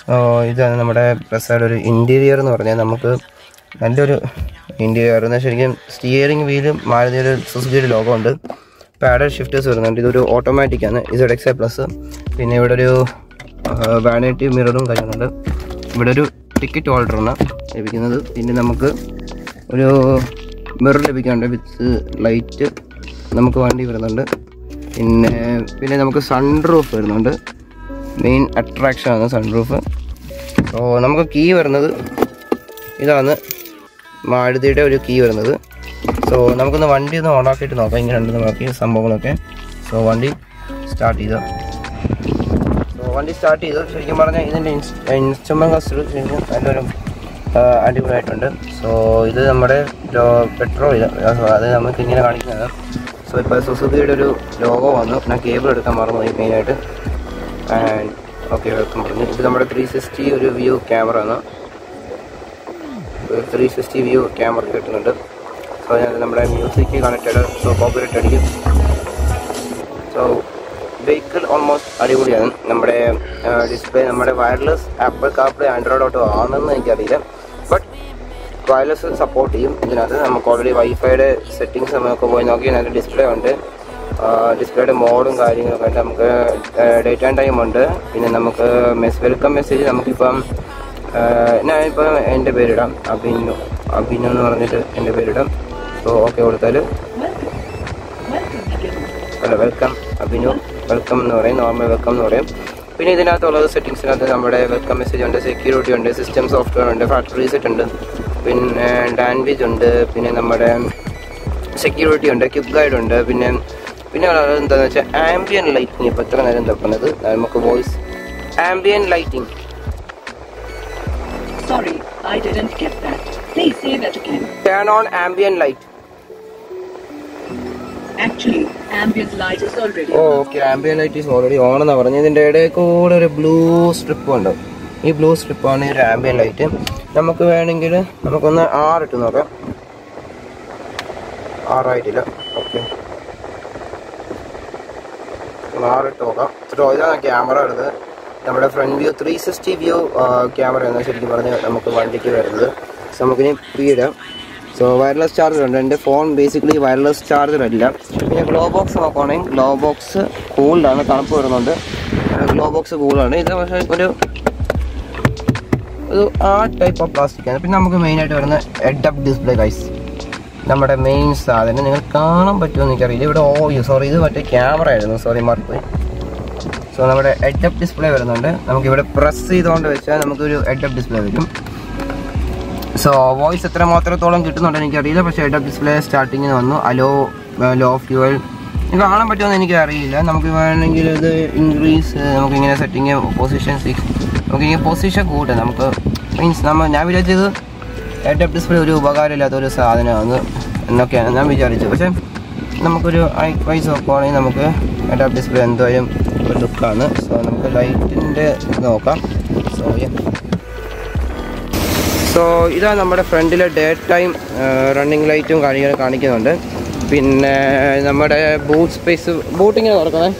ഓ, ഇതാണ് നമ്മുടെ പ്രസാദ് ഒരു ഇൻറ്റീരിയർ എന്ന് പറഞ്ഞാൽ നമുക്ക് നല്ലൊരു ഇൻറ്റീരിയർ എന്നാൽ ശരിക്കും സ്റ്റിയറിംഗ് വീലും മാരുതിയുടെ സുസുക്കിയുടെ ലോഗോ ഉണ്ട് പാഡൽ ഷിഫ്റ്റേഴ്സ് വരുന്നുണ്ട് ഇതൊരു ഓട്ടോമാറ്റിക് ആണ് ഇസഡ് എക്സ് എ പ്ലസ് പിന്നെ ഇവിടെ ഒരു വാനിറ്റി മിററും കാര്യങ്ങളുണ്ട് ഇവിടെ ഒരു ടിക്കറ്റ് ഹോൾഡറാണ് ലഭിക്കുന്നത് പിന്നെ നമുക്ക് ഒരു മിറർ ലഭിക്കുന്നുണ്ട് വിത്ത് ലൈറ്റ് നമുക്ക് വണ്ടി വരുന്നുണ്ട് പിന്നെ പിന്നെ നമുക്ക് സൺറൂഫ് വരുന്നുണ്ട് മെയിൻ അട്രാക്ഷൻ ആണ് സൺറൂഫ് സോ നമുക്ക് കീ വരുന്നത് ഇതാണ് മാരുതിയുടെ ഒരു കീ വരുന്നത് സോ നമുക്കൊന്ന് വണ്ടി ഒന്ന് ഓണാക്കിയിട്ട് നോക്കാം ഇങ്ങനെ ഉണ്ടെന്ന് നോക്കി സംഭവങ്ങളൊക്കെ സോ വണ്ടി സ്റ്റാർട്ട് ചെയ്തു സോ വണ്ടി സ്റ്റാർട്ട് ചെയ്തു ശരിക്കും പറഞ്ഞാൽ ഇതിൻ്റെ ഇൻസ്ട്രുമെൻറ്റ് ക്ലസ്റ്റർ ശരിക്കും നല്ലൊരു ആ, അടിപൊളിയായിട്ടുണ്ട് സോ ഇത് നമ്മുടെ പെട്രോൾ ഇത് അത് നമുക്ക് ഇങ്ങനെ കാണിക്കുന്നത് സോ ഇപ്പോൾ സുസുക്കിയുടെ ഒരു ലോഗോ വന്നു ഞാൻ കേബിൾ എടുക്കാൻ മറന്നുപോയി മെയിനായിട്ട് ആൻഡ് ഓക്കെ വെൽക്കം പറഞ്ഞു ഇത് നമ്മുടെ ത്രീ സിക്സ്റ്റി ഒരു വ്യൂ ക്യാമറ ആണ് ത്രീ സിക്സ്റ്റി വ്യൂ ക്യാമറ കിട്ടുന്നുണ്ട് സോ ഞാൻ നമ്മുടെ മ്യൂസിക് കണക്റ്റഡ് സോ കോപ്പറേറ്റ് അടിക്കും സോ വെഹിക്കിൾ ഓൾമോസ്റ്റ് അടിപൊളിയാണ് നമ്മുടെ ഡിസ്പ്ലേ നമ്മുടെ wireless Apple CarPlay Android auto ആണെന്ന് എനിക്കറിയില്ല ബട്ട് വയർലെസ് സപ്പോർട്ട് ചെയ്യും ഇതിനകത്ത് നമുക്ക് ഓൾറെഡി വൈഫൈയുടെ സെറ്റിങ്സ് നമുക്ക് പോയി നോക്കി അതിനകത്ത് ഡിസ്പ്ലേ ഉണ്ട് ഡിസ്പ്ലേയുടെ മോഡും കാര്യങ്ങളൊക്കെ ഉണ്ട് നമുക്ക് ഡേറ്റ് ആൻഡ് ടൈം ഉണ്ട് പിന്നെ നമുക്ക് മെസ് വെൽക്കം മെസ്സേജ് നമുക്കിപ്പം ആ, ഞാനിപ്പം എൻ്റെ പേരിടാം അഭിനു അഭിനു എന്ന് പറഞ്ഞിട്ട് എൻ്റെ പേരിടാം സോ ഓക്കെ കൊടുത്താൽ അല്ല വെൽക്കം അഭിനു വെൽക്കം എന്ന് പറയും നോർമൽ വെൽക്കം എന്ന് പറയും പിന്നെ ഇതിനകത്തുള്ളത് സെറ്റിങ്സിനകത്ത് നമ്മുടെ വെൽക്കം മെസ്സേജ് ഉണ്ട് സെക്യൂരിറ്റി ഉണ്ട് സിസ്റ്റം സോഫ്റ്റ്വെയർ ഉണ്ട് ഫാക്ടറി റീസെറ്റ് ഉണ്ട് പിന്നെ ലാംഗ്വേജ് ഉണ്ട് പിന്നെ നമ്മുടെ സെക്യൂരിറ്റി ഉണ്ട് ക്യുക്ക് ഗൈഡ് ഉണ്ട് പിന്നെ പിന്നെ ഉള്ളത് എന്താണെന്ന് വെച്ചാൽ ആംബിയൻ ലൈറ്റിംഗ് ഇപ്പോൾ എത്ര നേരം തപ്പുന്നത് നമുക്ക് voice ambient lighting Sorry, I didn't get that. Please say that again. Turn on ambient light Actually, ambient light is already oh okay ambient light is already on എന്ന് പറഞ്ഞു ഇതിൻ്റെ ഇടയിൽ കൂടെ ഒരു ബ്ലൂ സ്ട്രിപ്പ് ഉണ്ട് ഈ ബ്ലൂ സ്ട്രിപ്പാണ് ഈ ഒരു ആംബിയൻ ലൈറ്റ് നമുക്ക് വേണമെങ്കിൽ നമുക്കൊന്ന് ആറിട്ട് നോക്കാം ആറായിട്ടില്ല ഓക്കെ ആറിട്ട് നോക്കാം സോ ഇതാണ് ക്യാമറ എടുത്തത് നമ്മുടെ front view three sixty view ക്യാമറയാണ് ശരിക്കും പറഞ്ഞാൽ നമുക്ക് വണ്ടിക്ക് വരുന്നത് സോ നമുക്കിനി പീടാം സോ വയർലെസ് ചാർജർ ഉണ്ട് എൻ്റെ ഫോൺ ബേസിക്കലി വയർലെസ് ചാർജർ അല്ല പിന്നെ ഗ്ലോ ബോക്സ് നോക്കുകയാണെങ്കിൽ ഗ്ലോ ബോക്സ് കൂൾഡാണ് തണുപ്പ് വരുന്നുണ്ട് ഗ്ലോ ബോക്സ് കൂളാണ് ഇത് പക്ഷേ ഒരു ഒരു ആ ടൈപ്പ് ഓഫ് പ്ലാസ്റ്റിക് ആണ് പിന്നെ നമുക്ക് മെയിനായിട്ട് വരുന്ന ഹെഡ് അപ്പ് ഡിസ്പ്ലേ ഗൈസ് നമ്മുടെ മെയിൻ സാധനം നിങ്ങൾ കാണാൻ പറ്റുമോ എന്ന് എനിക്കറിയില്ല ഇവിടെ ഓ സോറി ഇത് മറ്റേ ക്യാമറ ആയിരുന്നു സോറി മാറിപ്പോയി സോ നമ്മുടെ ഹെഡ് അപ്പ് ഡിസ്പ്ലേ വരുന്നുണ്ട് നമുക്ക് ഇവിടെ പ്രസ് ചെയ്തുകൊണ്ട് വെച്ചാൽ നമുക്കൊരു ഹെഡ് അപ്പ് ഡിസ്പ്ലേ വരും സോ വോയിസ് എത്ര മാത്രത്തോളം കിട്ടുന്നുണ്ട് എനിക്കറിയില്ല പക്ഷേ ഹെഡ് അപ്പ് ഡിസ്പ്ലേ സ്റ്റാർട്ടിങ്ങിന് വന്നു അലോ ലോ ഫ്യൂവൽ ഇത് കാണാൻ പറ്റുമെന്ന് എനിക്ക് അറിയില്ല നമുക്ക് വേണമെങ്കിൽ ഇത് ഇൻക്രീസ് നമുക്ക് ഇങ്ങനെ സെറ്റിങ് പൊസിഷൻ സിക്സ് നമുക്ക് ഇങ്ങനെ പൊസിഷൻ കൂട്ടാം നമുക്ക് മീൻസ് നമ്മൾ ഞാൻ വിചാരിച്ചത് ഹെഡ് അപ്പ് ഡിസ്പ്ലേ ഒരു ഉപകാരമില്ലാത്ത ഒരു സാധനമാണ് എന്നൊക്കെയാണ് ഞാൻ വിചാരിച്ചത് പക്ഷേ നമുക്കൊരു ഐ പ്രൈസ് നോക്കുവാണെങ്കിൽ നമുക്ക് ഹെഡ് അപ്പ് ഡിസ്പ്ലേ എന്തായാലും ഒരു ലുക്കാണ് സോ നമുക്ക് ലൈറ്റിൻ്റെ ഇത് നോക്കാം സോ സോ ഇതാ നമ്മുടെ ഫ്രണ്ടിലെ ഡേ ടൈം റണ്ണിങ് ലൈറ്റും കാര്യങ്ങളും കാണിക്കുന്നുണ്ട് പിന്നെ നമ്മുടെ ബൂട്ട് സ്പേസ് ബൂട്ടിങ്ങനെ തുറക്കണേ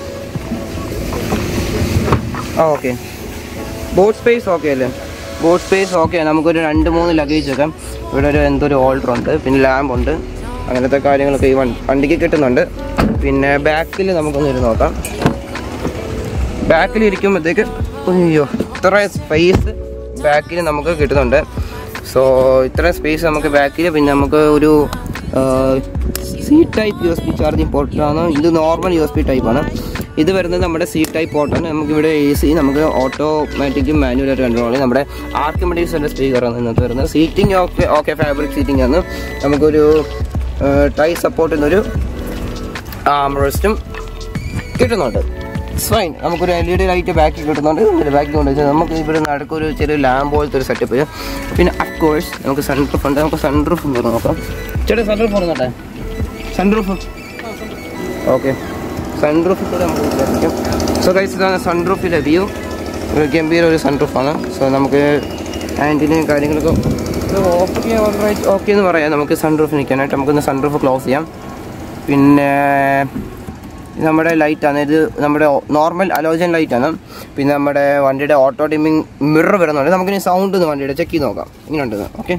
ആ ഓക്കെ ബോട്ട് സ്പേസ് ഓക്കെ അല്ലേ ബോട്ട് സ്പേസ് ഓക്കെ നമുക്കൊരു രണ്ട് മൂന്ന് ലഗേജ് വെക്കാം ഇവിടെ ഒരു എന്തൊരു ഹോൾഡർ ഉണ്ട് പിന്നെ ലാമ്പ് ഉണ്ട് അങ്ങനത്തെ കാര്യങ്ങളൊക്കെ ഈ വണ്ടി വണ്ടിക്ക് കിട്ടുന്നുണ്ട് പിന്നെ ബാക്കിൽ നമുക്കൊന്ന് ഇരുന്ന് നോക്കാം ബാക്കിൽ ഇരിക്കുമ്പോഴത്തേക്ക് അയ്യോ ഇത്ര സ്പേസ് ബാക്കിൽ നമുക്ക് കിട്ടുന്നുണ്ട് സോ ഇത്ര സ്പേസ് നമുക്ക് ബാക്കിൽ പിന്നെ നമുക്ക് ഒരു C type U S B charging പോർട്ടാണ് ഇത് നോർമൽ യു എസ് പി ടൈപ്പാണ് ഇത് വരുന്നത് നമ്മുടെ സി ടൈപ്പ് പോർട്ടാണ് നമുക്കിവിടെ എ സി നമുക്ക് ഓട്ടോമാറ്റിക്കും മാനുവലായിട്ട് കൺട്രോൾ ചെയ്യും നമ്മുടെ ആർക്കിമെഡീസിൻ്റെ സ്പീക്കറാണ് ഇന്നത്തെ വരുന്നത് seating okay okay fabric seating ആണ് നമുക്കൊരു ടൈ സപ്പോർട്ട് എന്നൊരു ആംറസ്റ്റും കിട്ടുന്നുണ്ട് ഫൈൻ നമുക്കൊരു എൽ ഇ ഡി ലൈറ്റ് ബാക്കിൽ കിട്ടുന്നുണ്ട് ബാക്കിൽ കൊണ്ട് വെച്ചാൽ നമുക്ക് ഇവിടെ നടുക്കൊരു ചെറിയ ലാമ്പ് പോലത്തെ ഒരു സെറ്റപ്പ് പിന്നെ അഫ്കോഴ്സ് നമുക്ക് സൺറൂഫ് ഉണ്ട് നമുക്ക് സൺറൂഫ് തുറന്ന് നോക്കാം ചേട്ടാ സൺറൂഫ് തുറന്നോട്ടെ സൺറൂഫ് ഓക്കെ സൺറൂഫ് കൂടെ നമുക്ക് വിചാരിക്കും സോ ഗൈസ് ഇതാണ് സൺറൂഫിലെ വ്യൂ ഒരു ഗംഭീര ഒരു സൺറൂഫാണ് സോ നമുക്ക് ആൻറ്റിനെയും കാര്യങ്ങളൊക്കെ ഓക്കെ ഓൾറൈറ്റ് ഓക്കെ എന്ന് പറയാം നമുക്ക് സൺറൂഫ് നിൽക്കാനായിട്ട് നമുക്കൊന്ന് സൺറൂഫ് ക്ലോസ് ചെയ്യാം പിന്നെ ഇത് നമ്മുടെ ലൈറ്റാണ് ഇത് നമ്മുടെ നോർമൽ അലോജൻ ലൈറ്റാണ് പിന്നെ നമ്മുടെ വണ്ടിയുടെ ഓട്ടോ ഡിമ്മിങ് മിറർ വരുന്നുണ്ട് നമുക്കിനി സൗണ്ട് ഒന്ന് വണ്ടിയുടെ ചെക്ക് ചെയ്ത് നോക്കാം ഇങ്ങനെ ഉണ്ട് ഓക്കെ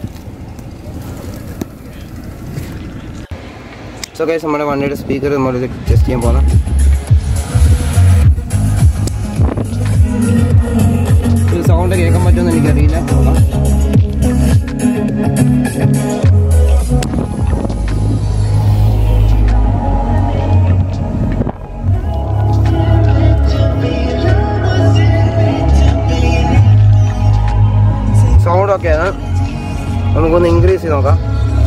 സോ ഗൈസ് നമ്മുടെ വണ്ടിയുടെ സ്പീക്കർ നമ്മൾ ടെസ്റ്റ് ചെയ്യാൻ പോകുന്ന ഇത് സൗണ്ട് കേൾക്കാൻ പറ്റുമെന്ന് എനിക്കറിയില്ല നോക്കാം സൗണ്ട് ഒക്കെയാണ് നമുക്കൊന്ന് ഇൻക്രീസ് ചെയ്ത് നോക്കാം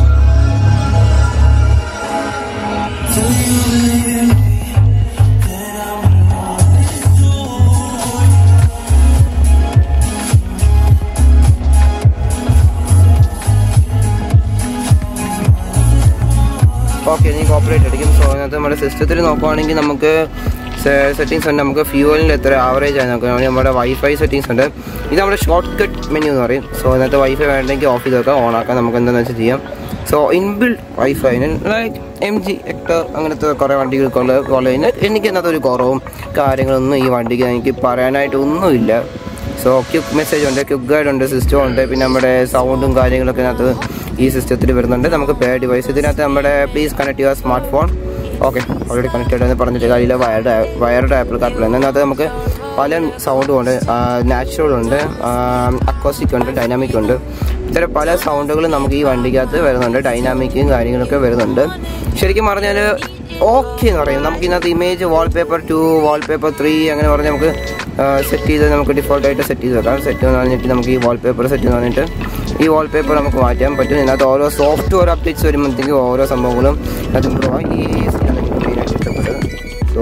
ഓക്കെ ഇനി കോപ്പറേറ്റ് അടിക്കും സോ അതിനകത്ത് നമ്മുടെ സിസ്റ്റത്തിൽ നോക്കുവാണെങ്കിൽ നമുക്ക് സെറ്റിങ്സ് ഉണ്ട് നമുക്ക് ഫ്യൂവലിൻ്റെ എത്ര ആവറേജ് ആയി നോക്കാം നമ്മുടെ വൈഫൈ സെറ്റിങ്സ് ഉണ്ട് ഇത് നമ്മുടെ ഷോർട്ട് കട്ട് മെനു എന്ന് പറയും സോ അതിനകത്ത് വൈഫൈ വേണ്ടെങ്കിൽ ഓഫ് ചെയ്ത് വെക്കാം ഓൺ ആക്കാം നമുക്ക് എന്താണെന്ന് വെച്ചാൽ ചെയ്യാം so inbuilt wifi like M G Hector അങ്ങനത്തെ കുറേ വണ്ടികൾക്കുള്ള കോളേജിന് എനിക്ക് അതിനകത്ത് ഒരു കുറവും കാര്യങ്ങളൊന്നും ഈ വണ്ടിക്ക് എനിക്ക് പറയാനായിട്ട് ഒന്നുമില്ല സോ ക്യുക്ക് മെസ്സേജ് ഉണ്ട് ക്യുക്ക് ഗൈഡ് ഉണ്ട് സിസ്റ്റം ഉണ്ട് പിന്നെ നമ്മുടെ സൗണ്ടും കാര്യങ്ങളൊക്കെ ഇതിനകത്ത് ഈ സിസ്റ്റത്തിൽ വരുന്നുണ്ട് നമുക്ക് പേ ഡിവൈസ് ഇതിനകത്ത് നമ്മുടെ പ്ലീസ് കണക്ട് ചെയ്യുക smart phone okay already connect ചെയ്തെന്ന് പറഞ്ഞിട്ട് കാര്യമില്ല വയർഡ് വയർഡ് ആപ്പിൾ കാർഡിൽ അതിനകത്ത് നമുക്ക് പല സൗണ്ടും ഉണ്ട് നാച്ചുറൽ ഉണ്ട് അക്കോസ്റ്റിക് ഉണ്ട് ഡൈനാമിക് ഉണ്ട് ഇത്തരം പല സൗണ്ടുകളും നമുക്ക് ഈ വണ്ടിക്കകത്ത് വരുന്നുണ്ട് ഡൈനാമിക്കും കാര്യങ്ങളൊക്കെ വരുന്നുണ്ട് ശരിക്കും പറഞ്ഞാൽ ഓക്കെ എന്ന് പറയും നമുക്ക് ഇതിനകത്ത് image wallpaper two wallpaper three അങ്ങനെ പറഞ്ഞ് നമുക്ക് സെറ്റ് ചെയ്ത് നമുക്ക് ഡിഫോൾട്ടായിട്ട് സെറ്റ് ചെയ്ത് വെക്കാം സെറ്റ് എന്ന് പറഞ്ഞിട്ട് നമുക്ക് ഈ വാൾപേപ്പർ സെറ്റ് എന്ന് പറഞ്ഞിട്ട് ഈ വാൾപേപ്പർ നമുക്ക് മാറ്റാൻ പറ്റും ഇതിനകത്ത് ഓരോ സോഫ്റ്റ്വെയർ അപ്ഡേറ്റ്സ് വരുമ്പോഴത്തേക്കും ഓരോ സംഭവങ്ങളും അതിനകത്ത് ഇമ്പ്രൂവ് ആവും ഈ സാധനം എനിക്ക് മെയിനായിട്ട് ഇഷ്ടപ്പെട്ടത് സോ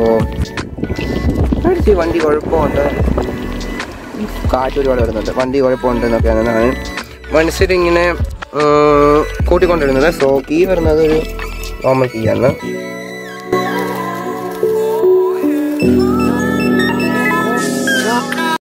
ഈ വണ്ടി കുഴപ്പമുണ്ട് കാറ്റ് ഒരുപാട് വരുന്നുണ്ട് വണ്ടി കുഴപ്പമുണ്ട് എന്നൊക്കെയാണ് മനസ്സിൽ ഇങ്ങനെ കൂട്ടിക്കൊണ്ടിരുന്നത് സോ കീ വരുന്നത് ഒരു നോർമൽ കീ ആണ്